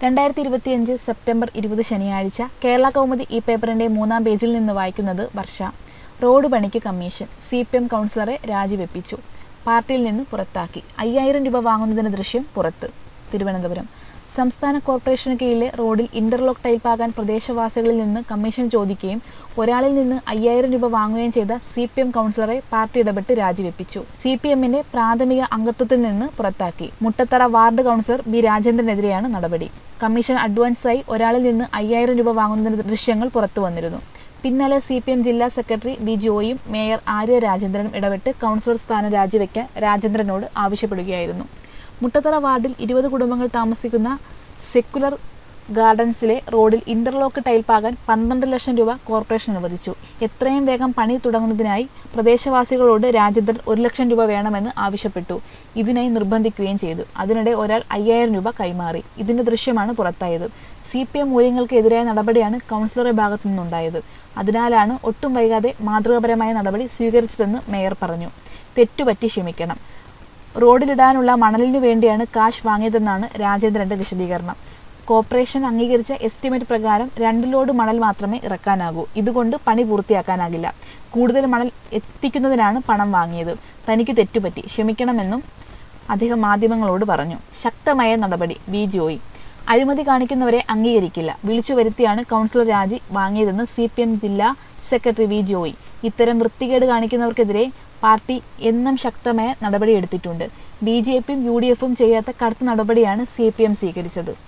രണ്ടായിരത്തി ഇരുപത്തിയഞ്ച് സെപ്റ്റംബർ ഇരുപത് ശനിയാഴ്ച കേരള കൗമുദി ഈ പേപ്പറിന്റെ മൂന്നാം പേജിൽ നിന്ന് വായിക്കുന്നത് വർഷ റോഡ് പണിക്ക് കമ്മീഷൻ സി പി എം കൗൺസിലറെ രാജിവെപ്പിച്ചു പാർട്ടിയിൽ നിന്ന് പുറത്താക്കി അയ്യായിരം രൂപ വാങ്ങുന്നതിന് ദൃശ്യം പുറത്ത് തിരുവനന്തപുരം സംസ്ഥാന കോർപ്പറേഷന് കീഴിലെ റോഡിൽ ഇന്റർലോക്ക് ടൈൽ പാകാൻ പ്രദേശവാസികളിൽ നിന്ന് കമ്മീഷൻ ചോദിക്കുകയും ഒരാളിൽ നിന്ന് അയ്യായിരം രൂപ വാങ്ങുകയും ചെയ്ത സി പി എം കൗൺസിലറെ പാർട്ടി ഇടപെട്ട് രാജിവെപ്പിച്ചു സി പി എമ്മിന്റെ പ്രാഥമിക അംഗത്വത്തിൽ നിന്ന് പുറത്താക്കി മുട്ടത്തറ വാർഡ് കൗൺസിലർ ബി രാജേന്ദ്രനെതിരെയാണ് നടപടി കമ്മീഷൻ അഡ്വാൻസായി ഒരാളിൽ നിന്ന് അയ്യായിരം രൂപ വാങ്ങുന്നതിന്റെ ദൃശ്യങ്ങൾ പുറത്തു വന്നിരുന്നു പിന്നാലെ സി പി എം ജില്ലാ സെക്രട്ടറി ബി ജോയും മേയർ ആര്യ രാജേന്ദ്രനും ഇടപെട്ട് കൗൺസിലർ സ്ഥാനം രാജിവെക്കാൻ രാജേന്ദ്രനോട് ആവശ്യപ്പെടുകയായിരുന്നു മുട്ടത്തറ വാർഡിൽ ഇരുപത് കുടുംബങ്ങൾ താമസിക്കുന്ന സെക്കുലർ ഗാർഡൻസിലെ റോഡിൽ ഇന്റർലോക്ക് ടൈൽ പാകാൻ പന്ത്രണ്ട് ലക്ഷം രൂപ കോർപ്പറേഷൻ അനുവദിച്ചു എത്രയും വേഗം പണി തുടങ്ങുന്നതിനായി പ്രദേശവാസികളോട് രാജേന്ദ്രൻ ഒരു ലക്ഷം രൂപ വേണമെന്ന് ആവശ്യപ്പെട്ടു ഇതിനായി നിർബന്ധിക്കുകയും ചെയ്തു അതിനിടെ ഒരാൾ അയ്യായിരം രൂപ കൈമാറി ഇതിന്റെ ദൃശ്യമാണ് പുറത്തായത് സി പി എം മൂല്യങ്ങൾക്ക് എതിരായ നടപടിയാണ് കൗൺസിലറുടെ ഭാഗത്തു നിന്നുണ്ടായത് അതിനാലാണ് ഒട്ടും വൈകാതെ മാതൃകാപരമായ നടപടി സ്വീകരിച്ചതെന്ന് മേയർ പറഞ്ഞു തെറ്റുപറ്റി ക്ഷമിക്കണം റോഡിലിടാനുള്ള മണലിനു വേണ്ടിയാണ് കാശ് വാങ്ങിയതെന്നാണ് രാജേന്ദ്രന്റെ വിശദീകരണം കോർപ്പറേഷൻ അംഗീകരിച്ച എസ്റ്റിമേറ്റ് പ്രകാരം രണ്ട് ലോഡ് മണൽ മാത്രമേ ഇറക്കാനാകൂ ഇതുകൊണ്ട് പണി പൂർത്തിയാക്കാനാകില്ല കൂടുതൽ മണൽ എത്തിക്കുന്നതിനാണ് പണം വാങ്ങിയത് തനിക്ക് തെറ്റുപറ്റി ക്ഷമിക്കണമെന്നും അദ്ദേഹം മാധ്യമങ്ങളോട് പറഞ്ഞു ശക്തമായ നടപടി വി ജോയി അഴിമതി കാണിക്കുന്നവരെ അംഗീകരിക്കില്ല വിളിച്ചു വരുത്തിയാണ് കൗൺസിലർ രാജി വാങ്ങിയതെന്ന് സി പി എം ജില്ലാ സെക്രട്ടറി വി ജോയി ഇത്തരം വൃത്തികേട് കാണിക്കുന്നവർക്കെതിരെ പാർട്ടി എന്നും ശക്തമായ നടപടിയെടുത്തിട്ടുണ്ട് ബി ജെ പിയും യു ഡി എഫും ചെയ്യാത്ത കടുത്ത നടപടിയാണ് സി പി എം സ്വീകരിച്ചത്